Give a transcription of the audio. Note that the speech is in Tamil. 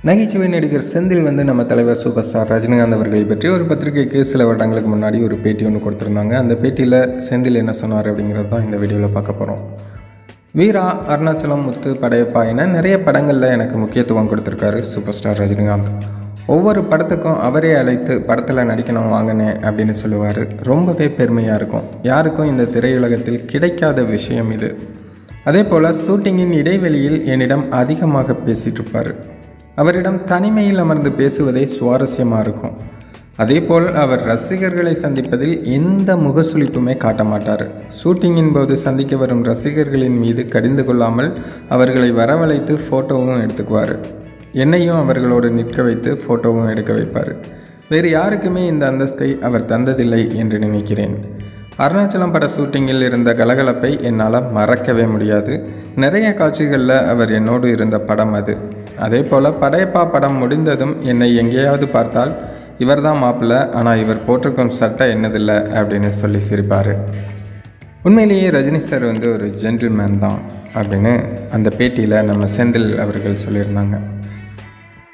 நகைச்சுவை நடிகர் செந்தில் வந்து நம்ம தலைவர் சூப்பர் ஸ்டார் ரஜினிகாந்த் அவர்களை பற்றி ஒரு பத்திரிகைக்கு சில வருடங்களுக்கு முன்னாடி ஒரு பேட்டி ஒன்று கொடுத்துருந்தாங்க அந்த பேட்டியில் செந்தில் என்ன சொன்னார் அப்படிங்கிறது தான் இந்த வீடியோவில் பார்க்க போகிறோம் வீரா அருணாச்சலம் முத்து படையப்பா என நிறைய படங்களில் எனக்கு முக்கியத்துவம் கொடுத்துருக்காரு சூப்பர் ஸ்டார் ரஜினிகாந்த் ஒவ்வொரு படத்துக்கும் அவரே அழைத்து படத்தில் நடிக்கணும் வாங்கினேன் அப்படின்னு சொல்லுவார் ரொம்பவே பெருமையாக இருக்கும் யாருக்கும் இந்த திரையுலகத்தில் கிடைக்காத விஷயம் இது அதே போல் ஷூட்டிங்கின் இடைவெளியில் என்னிடம் அதிகமாக பேசிகிட்டு இருப்பார் அவரிடம் தனிமையில் அமர்ந்து பேசுவதே சுவாரஸ்யமாக இருக்கும் அதேபோல் அவர் ரசிகர்களை சந்திப்பதில் எந்த முகசுளிப்புமே காட்ட மாட்டார் ஷூட்டிங்கின் போது சந்திக்க வரும் ரசிகர்களின் மீது கடிந்து கொள்ளாமல் அவர்களை வரவழைத்து ஃபோட்டோவும் எடுத்துக்குவார் என்னையும் அவர்களோடு நிற்க வைத்து ஃபோட்டோவும் எடுக்க வைப்பார் வேறு யாருக்குமே இந்த அந்தஸ்தை அவர் தந்ததில்லை என்று நினைக்கிறேன் அருணாச்சலம் பட ஷூட்டிங்கில் இருந்த கலகலப்பை என்னால் மறக்கவே முடியாது நிறைய காட்சிகளில் அவர் என்னோடு இருந்த படம் அது அதே போல் படையப்பா படம் முடிந்ததும் என்னை எங்கேயாவது பார்த்தால் இவர் தான் மாப்பிள்ளை ஆனால் இவர் போட்டிருக்கும் சட்டை என்னதில்லை அப்படின்னு சொல்லி சிரிப்பார் உண்மையிலேயே ரஜினி சார் வந்து ஒரு ஜென்டில்மேன் தான் அப்படின்னு அந்த பேட்டியில் நம்ம செந்தில் அவர்கள் சொல்லியிருந்தாங்க